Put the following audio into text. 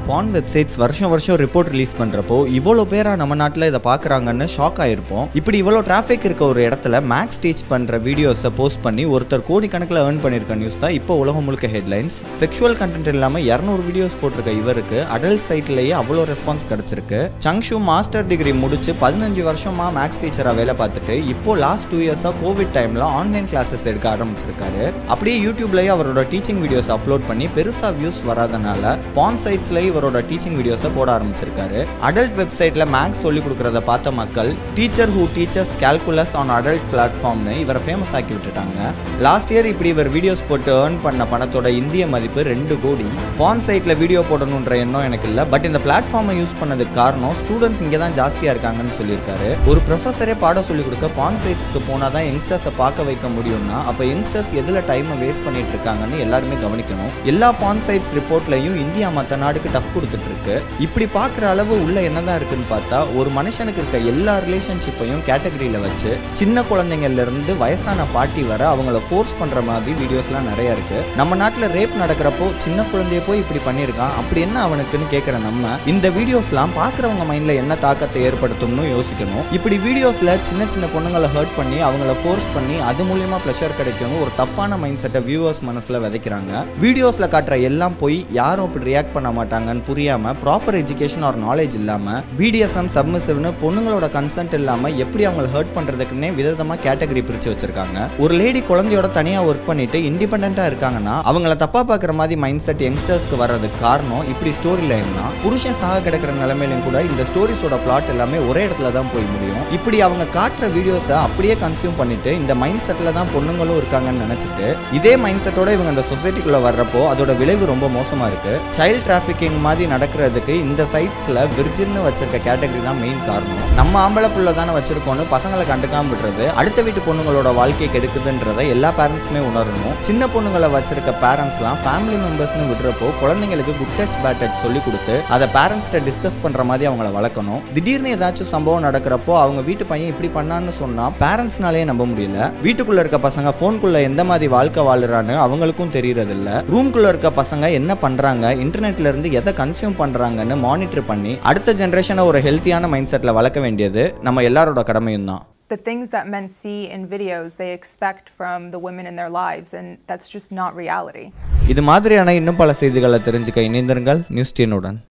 பான் websites வருஷம் வருஷம் report release பண்றப்போ இவ்வளோ பேரா நம்ம நாட்டில் இதை பார்க்குறாங்கன்னு ஷாக் ஆயிருப்போம் இப்படி இவ்வளோ டிராஃபிக் இருக்க ஒரு இடத்துல மேக்ஸ் டீச் பண்ற வீடியோஸை போஸ்ட் பண்ணி ஒருத்தர் கோடிக்கணக்கில் ஏர்ன் பண்ணியிருக்க நியூஸ் தான் இப்போ உலகம் முழுக்க ஹெட்லைன்ஸ் செக்ஷுவல் கண்டென்ட் இல்லாமல் இரநூறு வீடியோஸ் போட்டிருக்க இவருக்கு அடல்ட் சைட்லேயே அவ்வளோ ரெஸ்பான்ஸ் கிடைச்சிருக்கு சங்ஷு மாஸ்டர் டிகிரி முடிச்சு பதினஞ்சு வருஷமா மேக்ஸ் டீச்சராக வேலை பார்த்துட்டு இப்போ லாஸ்ட் டூ இயர்ஸாக கோவிட் டைமில் ஆன்லைன் கிளாஸஸ் எடுக்க ஆரம்பிச்சிருக்காரு அப்படியே யூடியூப்லேயே அவரோட டீச்சிங் வீடியோஸ் அப்லோட் பண்ணி பெருசாக வியூஸ் வராதனால பான் சைட்ஸ்லேயே இவரோட டீச்சிங் வீடியோஸை போட ஆரம்பிச்சிருக்காரு அடல்ட் வெப்சைட்டில் மேக்ஸ் சொல்லி கொடுக்குறத பார்த்த மக்கள் teacher who teaches calculus on adult பிளாட்ஃபார்ம்னு இவரை ஃபேமஸ் ஆக்கி விட்டுட்டாங்க லாஸ்ட் இயர் இப்படி இவர் வீடியோஸ் போட்டு ஏர்ன் பண்ண பணத்தோட இந்திய மதிப்பு ரெண்டு கோடி பான் சைட்டில் வீடியோ போடணுன்ற எண்ணம் எனக்கு இல்லை பட் இந்த பிளாட்ஃபார்மை யூஸ் பண்ணதுக்கு காரணம் ஸ்டூடெண்ட்ஸ் இங்கே தான் ஜாஸ்தியாக இருக்காங்கன்னு சொல்லியிருக்காரு ஒரு ப்ரொஃபஸரே பாடம் சொல்லிக் கொடுக்க பான் சைட்ஸ்க்கு போனால் தான் யங்ஸ்டர்ஸை பார்க்க வைக்க முடியும்னா அப்போ யங்ஸ்டர்ஸ் எதில் டைமை வேஸ்ட் பண்ணிட்டு இருக்காங்கன்னு எல்லாருமே கவனிக்கணும் எல்லா பான் சைட்ஸ் ரிப்போர்ட்லையும் இந்தியா மற்ற நாடுக்கு டஃப் கொடுத்துட்டு இருக்கு இப்படி பார்க்குற அளவு உள்ள என்னதான் இருக்குன்னு பார்த்தா ஒரு மனுஷனுக்கு இருக்க எல்லா ரிலேஷன்ஷிப்பையும் கேட்டகரியில் வச்சு சின்ன குழந்தைங்கள்ல இருந்து வயசான பாட்டி வர அவங்கள ஃபோர்ஸ் பண்ணுற மாதிரி வீடியோஸ்லாம் நிறைய இருக்கு நம்ம நாட்டில் ரேப் நடக்கிறப்போ சின்ன குழந்தைய போய் இப்படி பண்ணியிருக்கான் அப்படி என்ன அவனுக்குன்னு கேட்குற நம்ம இந்த வீடியோஸ்லாம் பார்க்குறவங்க மைண்டில் என்ன தாக்கத்தை ஏற்படுத்தும்னு யோசிக்கணும் இப்படி வீடியோஸில் சின்ன சின்ன பொண்ணுங்களை ஹர்ட் பண்ணி அவங்கள ஃபோர்ஸ் பண்ணி அது மூலியமாக ப்ளஷர் கிடைக்கும்னு ஒரு தப்பான மைண்ட் செட்டை வியூவர்ஸ் மனசில் விதைக்கிறாங்க வீடியோஸில் காட்டுற எல்லாம் போய் யாரும் இப்படி ரியாக்ட் பண்ண மாட்டாங்கன்னு புரியாமல் ப்ராப்பர் எஜுகேஷன் ஆர் நாலேஜ் இல்லாமல் பிடிஎஸ்எம் சப்மிசிவ்னு பொண்ணுங்களோட கன்சென்ட் இல்லாமல் எப்படி அவங்கள ஹர்ட் பண்ணுறதுக்குன்னே விதவிதமாக கேட்டகரி பிரித்து வச்சிருக்காங்க ஒரு லேடி குழந்தையோட தனியாக ஒர்க் பண்ணிட்டு இண்டிபெண்ட்டாக இருக்காங்கன்னா அவங்கள தப்பாக பார்க்குற மாதிரி மைண்ட் செட் யங்ஸ்டர்ஸ்க்கு வர்றதுக்கு காரணம் இப்படி ஸ்டோரி லைன் தான் புருஷன் சாக கிடக்கிற நிலைமையிலும் கூட இந்த ஸ்டோரிஸோட பிளாட் எல்லாமே ஒரே இடத்துல தான் போய் முடியும் இப்படி அவங்க காட்டுற வீடியோஸை அப்படியே கன்சியூம் பண்ணிட்டு இந்த மைண்ட் செட்டில் தான் பொண்ணுங்களும் இருக்காங்கன்னு நினச்சிட்டு இதே மைண்ட் செட்டோட இவங்க இந்த சொசைட்டிக்குள்ளே வர்றப்போ அதோட விளைவு ரொம்ப மோசமாக இருக்கு சைல்ட் டிராஃபிக்கிங் மாதிரி நடக்கிறதுக்கு இந்த சைட்ஸில் விர்ஜின்னு வச்சிருக்க கேட்டகரி தான் மெயின் காரணம் நம்ம ஆம்பளை புள்ள தானே வச்சிருக்கோன்னு பசங்களை கண்டுக்காம விடுறது அடுத்த வீட்டு பொண்ணுங்களோட வாழ்க்கையை கெடுக்குதுன்றதை எல்லா பேரண்ட்ஸுமே உணரணும் சின்ன பொண்ணுங்களை வச்சிருக்க பேரண்ட்ஸ்லாம் ஃபேமிலி மெம்பர்ஸ்னு விடுறப்போ குழந்தைங்களுக்கு குட் டச் பேட் டச் சொல்லி கொடுத்து அதை பேரண்ட்ஸ்கிட்ட டிஸ்கஸ் பண்ற மாதிரி அவங்கள வளர்க்கணும் திடீர்னு ஏதாச்சும் சம்பவம் நடக்கிறப்போ அவங்க வீட்டு பையன் இப்படி பண்ணான்னு சொன்னா பேரண்ட்ஸ்னாலே நம்ப முடியல வீட்டுக்குள்ள இருக்க பசங்க ஃபோனுக்குள்ள எந்த மாதிரி வாழ்க்கை வாழுறான்னு அவங்களுக்கும் தெரியறது இல்ல ரூம்குள்ள இருக்க பசங்க என்ன பண்றாங்க இன்டர்நெட்ல இருந்து எதை கன்சியூம் பண்றாங்கன்னு மானிட்டர் பண்ணி அடுத்த ஜென்ரேஷனை ஒரு ஹெல்த்தியான மைண்ட் செட்ல வளர்க்க வேண்டியது நம்ம எல்லாரோட கடமையும் தான் The things that men see in videos, they expect from the women in their lives, and that's just not reality. இது மாதிரியான இன்னும் பல செய்திகளை தெரிஞ்சுக்க இணைந்திருங்கள் நியூஸ் டீனுடன்